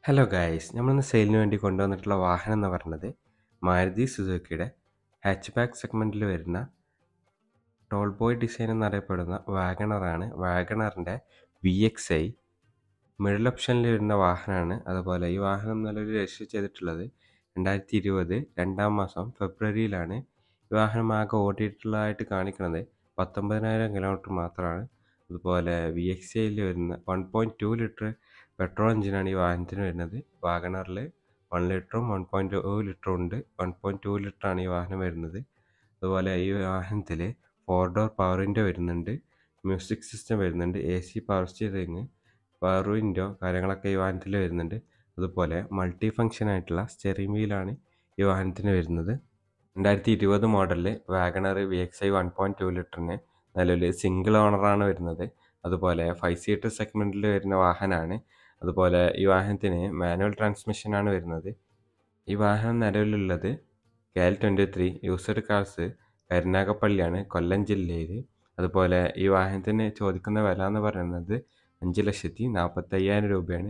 hello guys നമ്മളിന്ന് സെയിലിന് വേണ്ടി കൊണ്ടുവന്നിട്ടുള്ള വാഹനം എന്ന് പറയുന്നത് മാരുതി സുസുക്കിയുടെ ഹാച്ച് ബാക്ക് സെഗ്മെൻറ്റിൽ വരുന്ന ടോൾ ബോയ് ഡിസൈൻ എന്നറിയപ്പെടുന്ന വാഗണറാണ് വാഗണറിൻ്റെ വി എക്സ് ഐ മിഡിൽ ഓപ്ഷനിൽ വരുന്ന വാഹനമാണ് അതുപോലെ ഈ വാഹനം നിലവിൽ രജിസ്റ്റർ ചെയ്തിട്ടുള്ളത് രണ്ടായിരത്തി ഇരുപത് രണ്ടാം മാസം ഫെബ്രുവരിയിലാണ് ഈ വാഹനം ആകെ ഓടിയിട്ടുള്ളതായിട്ട് കാണിക്കുന്നത് പത്തൊമ്പതിനായിരം കിലോമീറ്റർ മാത്രമാണ് അതുപോലെ വി എക്സ് ഐയിൽ വരുന്ന one point two litre petrol എഞ്ചിനാണ് ഈ വാഹനത്തിന് വരുന്നത് വാഗണറിൽ വൺ ലിറ്ററും വൺ പോയിൻറ്റ് ടു ലിറ്ററും ഉണ്ട് വൺ പോയിൻറ്റ് ടു ലിറ്ററാണ് ഈ വാഹനം വരുന്നത് അതുപോലെ ഈ വാഹനത്തിൽ ഫോർ ഡോർ പവർ വിൻഡോ വരുന്നുണ്ട് മ്യൂസിക് സിസ്റ്റം വരുന്നുണ്ട് A C power steering power window കാര്യങ്ങളൊക്കെ ഈ വാഹനത്തിൽ വരുന്നുണ്ട് അതുപോലെ മൾട്ടി ഫങ്ഷൻ ആയിട്ടുള്ള സ്റ്റെറിംഗ് വീലാണ് ഈ വാഹനത്തിന് വരുന്നത് രണ്ടായിരത്തി ഇരുപത് മോഡലിൽ WagonR V X I one point two ലിറ്ററിന് നിലവിൽ സിംഗിൾ ഓണറാണ് വരുന്നത് അതുപോലെ ഫൈവ് സീറ്റർ സെഗ്മെൻറ്റിൽ വരുന്ന വാഹനമാണ് അതുപോലെ ഈ വാഹനത്തിന് മാനുവൽ ട്രാൻസ്മിഷനാണ് വരുന്നത് ഈ വാഹനം നിലവിലുള്ളത് K L twenty three used cars കരുനാഗപ്പള്ളിയാണ് കൊല്ലം ജില്ലയിൽ അതുപോലെ ഈ വാഹനത്തിന് ചോദിക്കുന്ന വില എന്ന് പറയുന്നത് അഞ്ച് ലക്ഷത്തി നാൽപ്പത്തയ്യായിരം രൂപയാണ്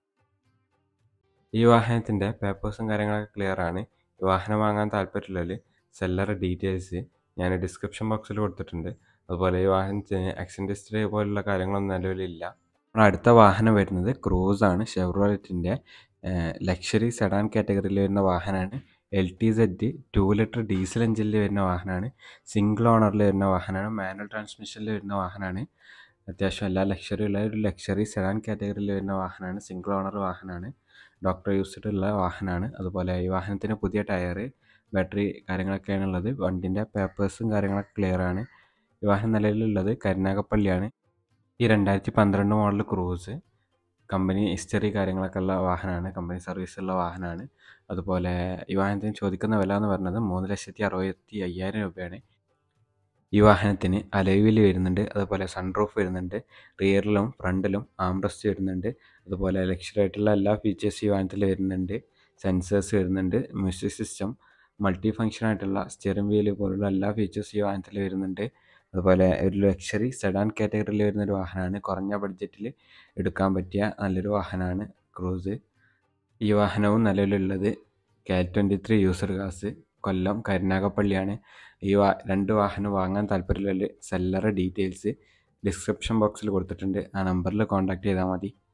ഈ വാഹനത്തിൻ്റെ പേപ്പേഴ്സും കാര്യങ്ങളൊക്കെ ക്ലിയർ ആണ് ഈ വാഹനം വാങ്ങാൻ താല്പര്യമുള്ളവർ സെല്ലറുടെ ഡീറ്റെയിൽസ് ഞാൻ ഡിസ്ക്രിപ്ഷൻ ബോക്സിൽ കൊടുത്തിട്ടുണ്ട് അതുപോലെ ഈ വാഹനത്തിന് ആക്സിഡൻറ്റ് ഹിസ്റ്ററി പോലുള്ള കാര്യങ്ങളൊന്നും നിലവിലില്ല നമ്മുടെ അടുത്ത വാഹനം വരുന്നത് ക്രൂസാണ് ഷെവ്രോലറ്റിൻ്റെ ലക്ഷറി സെഡാൻ കാറ്റഗറിയിൽ വരുന്ന വാഹനമാണ് L T Z two litre diesel എഞ്ചിനിൽ വരുന്ന വാഹനമാണ് സിംഗിൾ ഓണറിൽ വരുന്ന വാഹനമാണ് മാനുവൽ ട്രാൻസ്മിഷനിൽ വരുന്ന വാഹനമാണ് അത്യാവശ്യം എല്ലാ ലക്ഷറി ഉള്ള ഒരു ലക്ഷറി സെഡാൻ കാറ്റഗറിയിൽ വരുന്ന വാഹനമാണ് സിംഗിൾ ഓണർ വാഹനമാണ് ഡോക്ടർ യൂസ്ഡ് ഉള്ള വാഹനമാണ് അതുപോലെ ഈ വാഹനത്തിന് പുതിയ ടയർ ബാറ്ററി കാര്യങ്ങളൊക്കെയാണ് ഉള്ളത് വണ്ടിൻ്റെ പേപ്പേഴ്സും കാര്യങ്ങളൊക്കെ ക്ലിയർ ആണ് ഈ വാഹനം നിലവിലുള്ളത് കരുനാഗപ്പള്ളിയാണ് ഈ രണ്ടായിരത്തി പന്ത്രണ്ട് മോഡൽ ക്രൂസ് കമ്പനി ഹിസ്റ്ററി കാര്യങ്ങളൊക്കെ ഉള്ള വാഹനമാണ് കമ്പനി സർവീസ് ഉള്ള വാഹനമാണ് അതുപോലെ ഈ വാഹനത്തിന് ചോദിക്കുന്ന വില എന്ന് പറയുന്നത് മൂന്ന് ലക്ഷത്തി അറുപത്തി അയ്യായിരം രൂപയാണ് ഈ വാഹനത്തിന് അലവിൽ വരുന്നുണ്ട് അതുപോലെ സൺറൂഫ് വരുന്നുണ്ട് റിയറിലും ഫ്രണ്ടിലും ആംബ്രസ്റ്റ് വരുന്നുണ്ട് അതുപോലെ ലക്ഷറി ആയിട്ടുള്ള എല്ലാ ഫീച്ചേഴ്സ് ഈ വാഹനത്തിൽ വരുന്നുണ്ട് സെൻസേഴ്സ് വരുന്നുണ്ട് മ്യൂസിക് സിസ്റ്റം മൾട്ടി ഫങ്ഷൻ ആയിട്ടുള്ള സ്റ്റിയറിംഗ് വീല് പോലുള്ള എല്ലാ ഫീച്ചേഴ്സ് ഈ വാഹനത്തിൽ വരുന്നുണ്ട് അതുപോലെ ഒരു ലക്ഷറി സെഡാൻ കാറ്റഗറിയിൽ വരുന്ന ഒരു വാഹനമാണ് കുറഞ്ഞ ബഡ്ജറ്റിൽ എടുക്കാൻ പറ്റിയ നല്ലൊരു വാഹനമാണ് ക്രൂസ് ഈ വാഹനവും നിലവിലുള്ളത് കെ ട്വൻറ്റി ത്രീ യൂസർ കാസ് കൊല്ലം കരുനാഗപ്പള്ളിയാണ് ഈ വാ രണ്ട് വാഹനം വാങ്ങാൻ താല്പര്യമുള്ള സെല്ലറുടെ ഡീറ്റെയിൽസ് ഡിസ്ക്രിപ്ഷൻ ബോക്സിൽ കൊടുത്തിട്ടുണ്ട് ആ നമ്പറിൽ കോൺടാക്ട് ചെയ്താൽ മതി